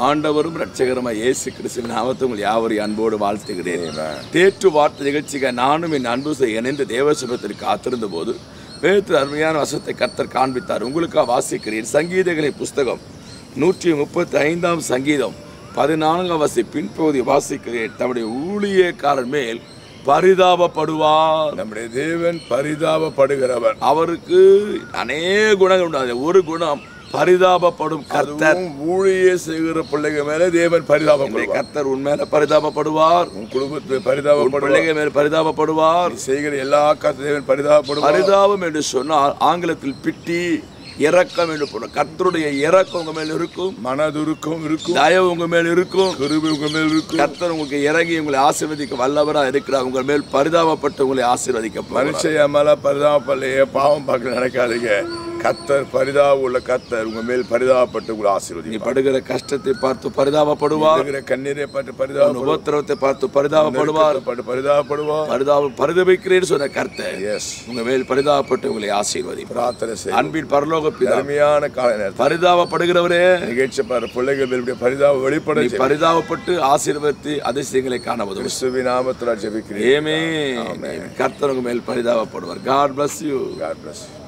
ஆண்டவரும் இரட்சகருமாய் இயேசு கிறிஸ்துவின் நாமத்தை உங்கள் யாவரையும் அன்போடு வாழ்த்துகிறேன் தேற்று வார்த்தை நிகழ்ச்சிக்கு நானும் என் அன்பு செய்ய இணைந்து தேவசபத்திற்கு காத்திருந்த போது வேறு அருமையான வசத்தை கர்த்தர் காண்பித்தார் உங்களுக்காக வாசிக்கிறேன் சங்கீதங்களின் புஸ்தகம் நூற்றி முப்பத்தி ஐந்தாம் சங்கீதம் பதினான்காம் வசி பின்பகுதி வாசிக்கிறேன் தம்முடைய ஊழியக்காரர் மேல் பரிதாபப்படுவார் நம்முடைய தேவன் பரிதாபப்படுகிறவர் அவருக்கு அநேக குணங்கள் உண்டு அதுல ஒரு குணம் பரிதாபப்படும் கர்த்தர் அதுவும் ஊழிய செய்கிற பிள்ளைங்க மேல தேவன் இந்த பரிதாபப்படுவார் கர்த்தர் உண்மையில பரிதாபப்படுவார் உன் குடும்பத்தில் உன் பரிதாபப்படுவார் பிள்ளைங்க மேல் பரிதாபப்படுவார் நீ செய்கிற எல்லா காத்து தேவன் பரிதாபப்படுவார் பரிதாபம் என்று சொன்னால் ஆங்கிலத்தில் பிட்டி இரக்கம் என்று போன கர்த்தருடைய இரக்கம் உங்க மேல் இருக்கும் மனதுருக்கம் இருக்கும் தயவு உங்க மேல் இருக்கும் கிருபை உங்க மேல் இருக்கும் கர்த்தர் உங்களுக்கு இறங்கி உங்களை ஆசீர்வதிக்க வல்லவரா இருக்கிறார் உங்கள் மேல் பரிதாபப்பட்டு உங்களை ஆசீர்வதிக்க போகிறார். மனுஷன் மேல பரிதாபப்படலையே பாவம் பார்க்க நடக்காதீங்க கத்தர் பரிதாபம் உள்ள கத்தர் உங்க மேல் பரிதாபப்பட்டு உங்களை நீ ஆசீர்வதிப்பார் படுகிற கஷ்டத்தை பார்த்து பரிதாபப்படுவார் இருக்கிற கண்ணீரை பார்த்து உன் பரிதாபப்படுவார் உபத்திரவத்தை பார்த்து பரிதாபப்படுவார் பட்டு பரிதாபப்படுவார் பரிதாப பரிதபிக்கிறேன்னு சொன்ன கர்த்தர் எஸ் உங்க மேல் பரிதாபப்பட்டு உங்களை ஆசீர்வதிப்பார் பிரார்த்தனை செய்யும் அன்பின் பரலோக பிதா அருமையான கால நேரத்தில் பரிதாபப்படுகிறவரே நிகழ்ச்சி பாரு பிள்ளைகள் மேல் இப்படி பரிதாபம் வெளிப்பட நீ செய்யும். பரிதாபப்பட்டு ஆசீர்வதித்து அதிசயங்களை காண உதவும் கிறிஸ்துவின் நாமத்தில் ஜெபிக்கிறேன் ஏமே கர்த்தர் உங்க மேல் பரிதாபப்படுவார் God bless you God bless you.